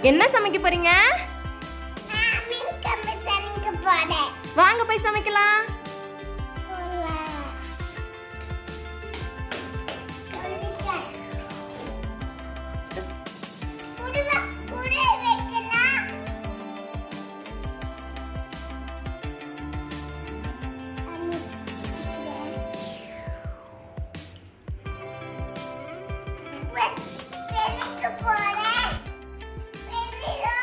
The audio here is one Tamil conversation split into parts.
என்ன சமைக்க போறீங்க நான் மீன் கம்பி சமைக்க போறேன் வாங்க போய் சமைக்கலாம் போலாம். சொல்லிட்டேன். குடுவ- குடை வைக்கலாம். வெ- வெளிக்கு போறேன். வெளியில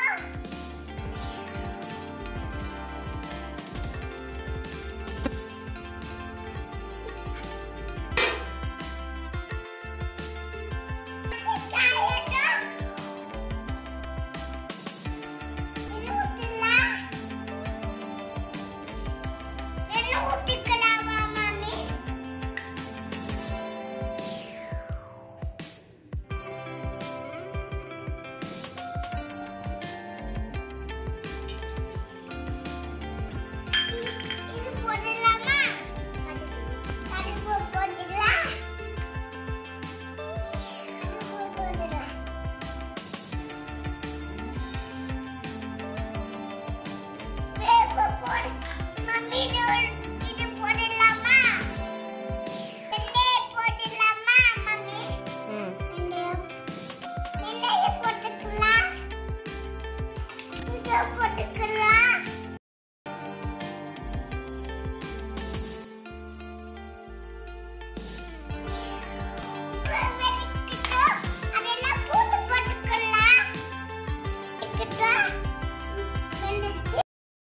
போடலாமா கடுகு போடலாம் கடுகு போடலாம் வேப்ப போடு. மம்மி, இது ஒரு- இது போடலாமா? வெந்தயம் போடலாமா, மம்மி? ம் வெந்தயம். வெந்தயம் போட்டுக்கலாம். இதை போட்டுக்கலாம். வெ- வெடிக்கட்டும். அதெல்லாம் பூண்டு போட்டுக்கலாம். வெடிக்கட்டும். வெந்துருச்சு.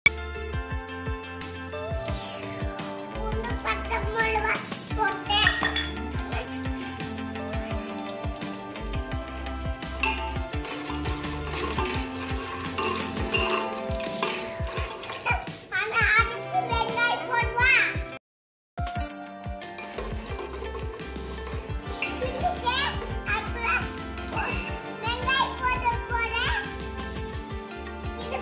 பூண்டு பச்சை மிளகா போட்டேன். ஆனா அதுக்கு வெங்காயம் போடுவா. பிடிச்சேன். அப்புறம் வெங்காயம் போட போறேன். இது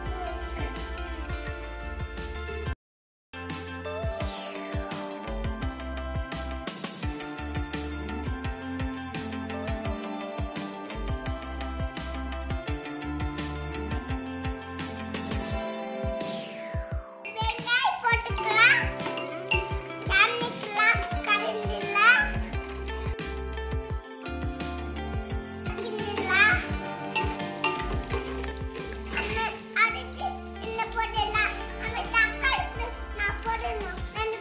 வெங்காயம் போட்டுக்கலாம் தண்ணிக்கலாம் கரைஞ்சிடலாம் கிண்டிடலாம் அம்மா, அதுக்கு இந்த போடலாம் அம்மா, தக்காளி நான் போடணும் நான்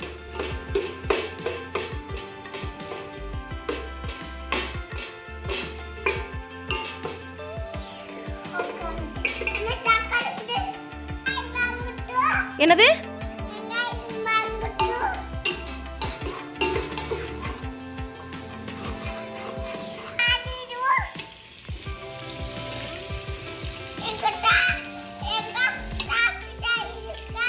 அம்மா, தக்காளி போடு. வெங்காயம் மட்டும் என்னது வெங்காயம் மறந்துட்டோம். ஆடிடுவோம். எங்கிட்ட எங்க சாப்பிட்டா இருக்கா?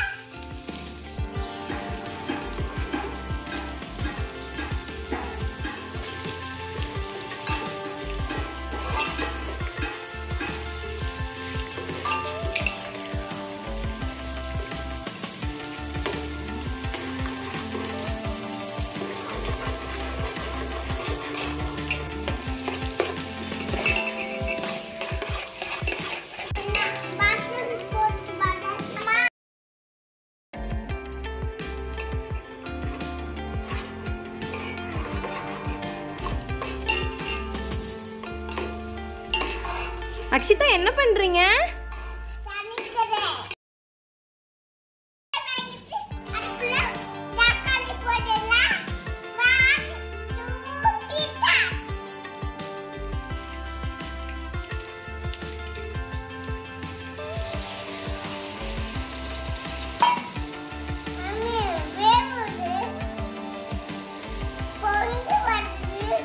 பாத்ரூம் போட்டு வரேன். அக்ஷிதா என்ன பண்றீங்க சமைக்கிறேன். அடுப்புல தக்காளி போடலாம். One, two, three, start. Mummy, வேவுது. பொங்கி வருது.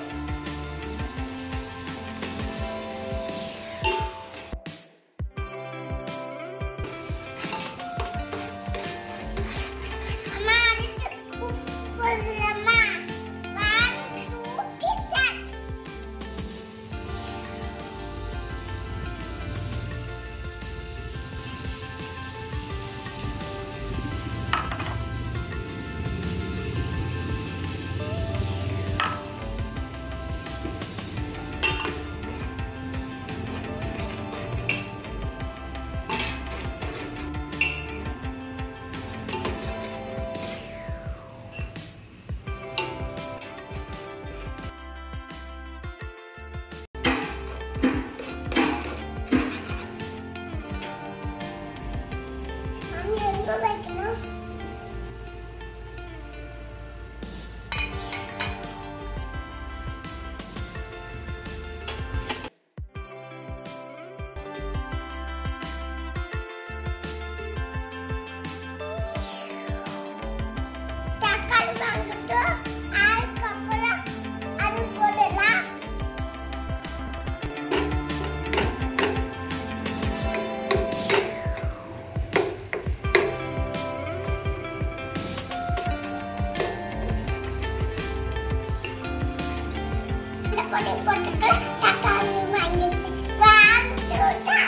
போட்டுக்கலாம் தக்காளி வாங்கிட்டு வாழ்ந்துட்டா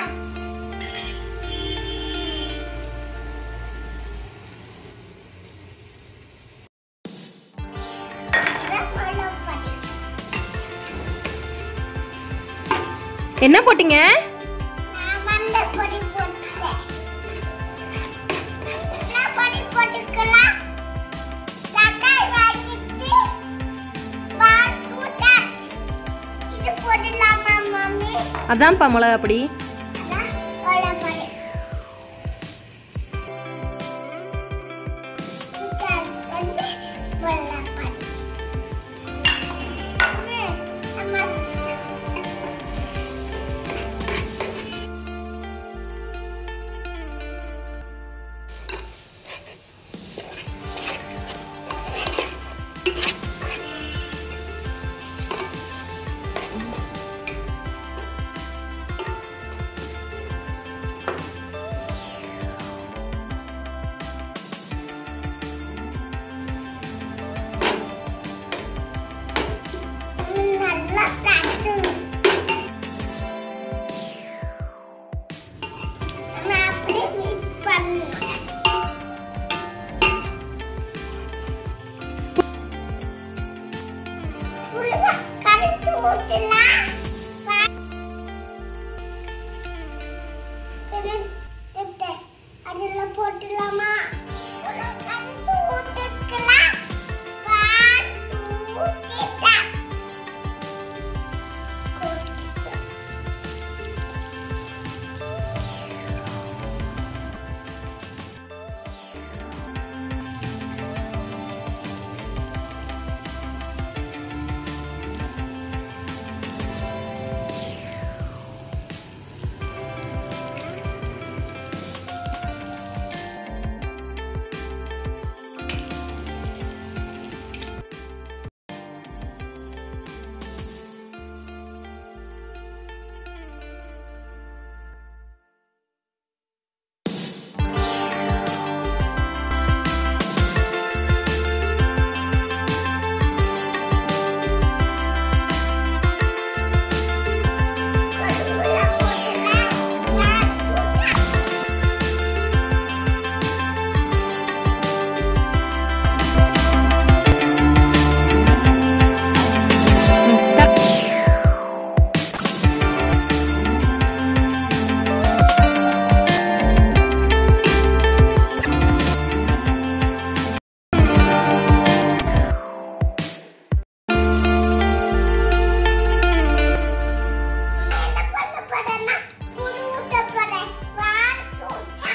என்ன போட்டீங்க நான் மண்டை பொடி போட்டேன் நான் பொடி போட்டுக்கலாம் தக்காளி வாங்கிட்டு வாழ்ந்துட்டா இது போடலாமா மம்மி அதான்ப்பா மிளகா பொடி அதான் வெள்ளைப்பொடி. இது வந்து வெள்ளைப்பொடி. இது நம்ம நல்லா தட்டணும். நம்ம அப்படியே mix பண்ணணும். உள்ள கரைச்சு ஊத்தலாம். வா- இது இது அதுல போட்டுலாமா உள்ள கரைச்சு ஊத்திக்கலாம். வாழ்த்து ஊத்திட்டேன். உள்ள போட்டுலாம். வாழ்த்து ம், த- என்ன பண்ண போறேன்னா புழு ஊட்ட போறேன் வாழ்த்து ஊட்ட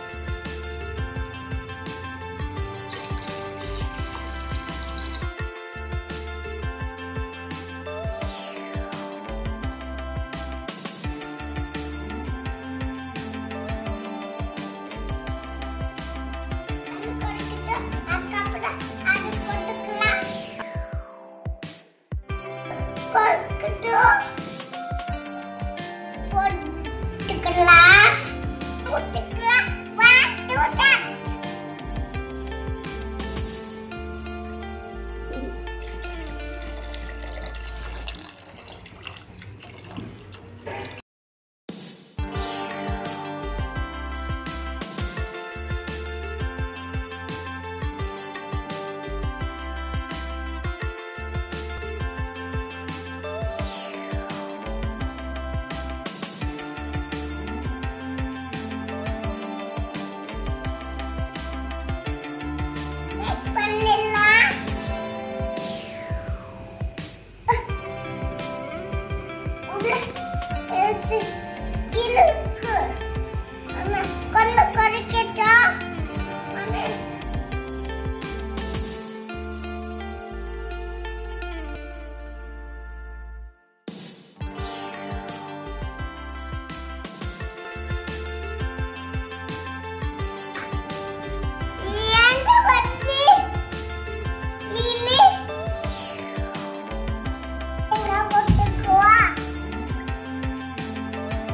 அது கொடுத்துட்டு அதுக்கப்புறம் அது போட்டுக்கலாம் கொடுத்துட்டு போட்டுக்கலாம் போட்டுக்கலாம் வாழ்த்து ஊட்ட Wait பண்ணிடலாம் உள்ள இருக்கு இருக்கு அம்மா கொண்டு குறைக்கட்டா அம்மா ஏங்க வந்து மிமி எங்க போட்டுக்குவா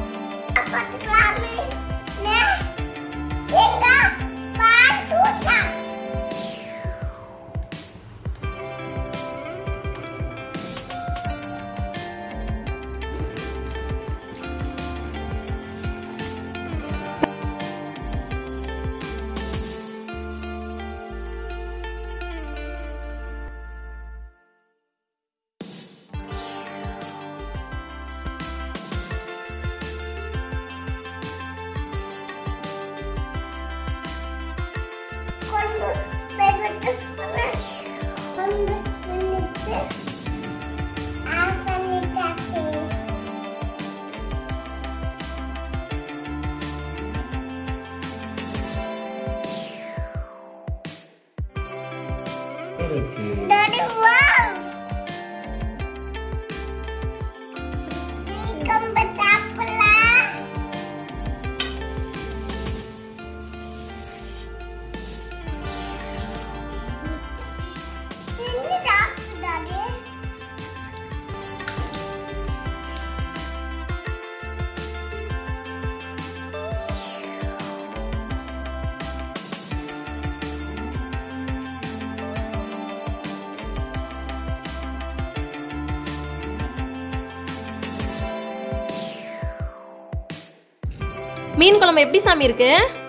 சாப்பிட்டு ஆஃப் பண்ணி சாப்பிட்டு போடுச்சு. டாடி வாவ் சீக்கிரம் சாப்பிடலாம் என்ன சாப்பிட்டு டாடி மீன் குழம்பு எப்படி சாமி இருக்கு